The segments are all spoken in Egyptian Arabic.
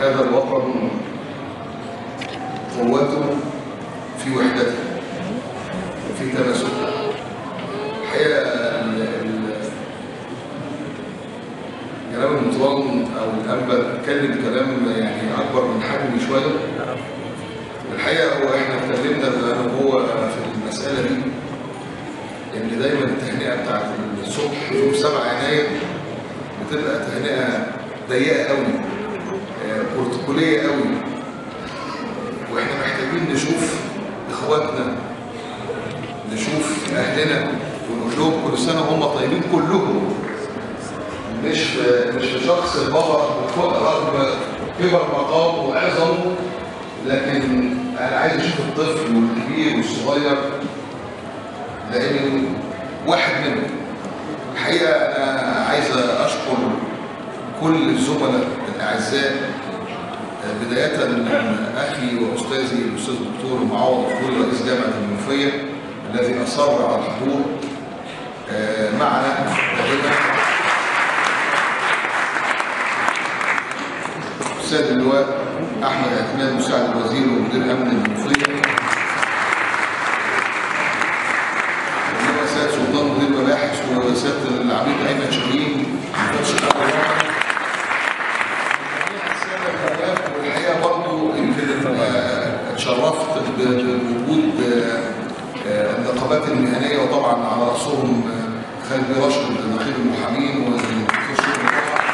هذا الوطن قوته في وحدته في تماسكه الحقيقه ال- ال- كلام المطران او الانبا اتكلم كلام يعني اكبر من حجمي شويه الحقيقه هو احنا اتكلمنا انا وهو في المساله دي ان دايما التهنئه بتاعت الصبح يوم 7 يناير بتبقى تهنئه ضيقه قوي آه، بروتوكوليه قوي واحنا محتاجين نشوف اخواتنا نشوف اهلنا ونقول لهم كل سنه هم طيبين كلهم مش مش شخص البابا رغم كبر مقامه وعظمه لكن انا عايز اشوف الطفل والكبير والصغير لانه واحد منهم الحقيقه انا عايز اشكر كل الزملاء الاعزاء بدايه من اخي واستاذي الاستاذ الدكتور معوض الفول رئيس جامعه المنوفيه الذي اصر على الحضور آه، معنا دائما السيد اللواء احمد عثمان مساعد الوزير ومدير امن المنوفيه انما سيد سلطان مدير مباحث وسياده العميد ايمن شاهين مفتش الامن والحقيقه برضه يمكن آه، اتشرفت ب- بوجود آه، آه، النقابات المهنيه وطبعا على راسهم آه، خالد بن راشد نقيب المحامين والدكتور شكري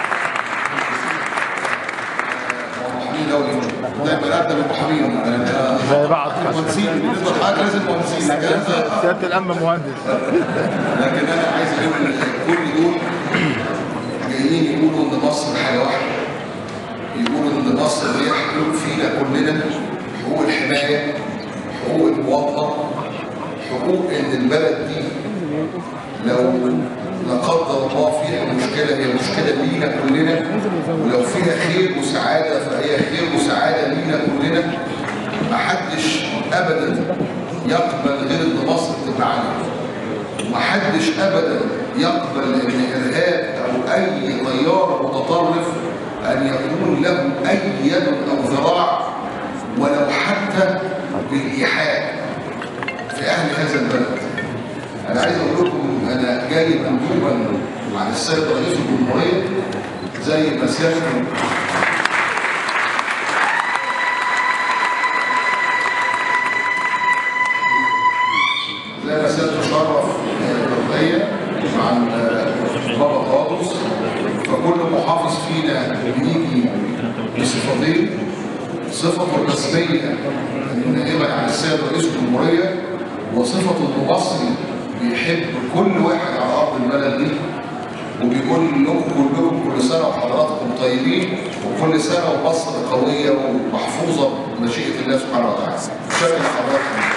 طبعا محامين دولي دايما ابدا بالمحامين أنا- زي بعض. مهندسين بالنسبه لحضرتك لازم مهندسين لكن أنت- سياده الامن مهندس لكن انا عايز اقول كل دول جايين يقولوا ان مصر حاجه واحده يقولوا ان مصر هي حقوق فينا كلنا حقوق الحمايه حقوق المواطنه حقوق ان البلد دي لو لا قدر الله فيها مشكله هي مشكله لينا كلنا ولو فيها خير وسعاده فهي خير وسعاده لينا كلنا محدش ابدا يقبل غير ان مصر تبقى عليه ومحدش ابدا يقبل ان ارهاب او اي تيار متطرف ان يكون له اي يد او ذراع ولو حتى بالايحاء في اهل هذا البلد انا عايز اقول لكم انا جاي مندوبا عن السيد رئيس الجمهوريه زي ما سيادته زي ما سيادته شرف الرقية عن بابا قادوس فكل محافظ فينا بيجي بصفتين صفته الرسمية النائبة عن السيد رئيس الجمهورية وصفته انه مصري بيحب كل واحد على أرض البلد دي وبيقول لكم كلكم كل سنة وحضراتكم طيبين وكل سنة ومصر قوية ومحفوظة بمشيئة الله سبحانه وتعالى. شكرا لحضراتكم.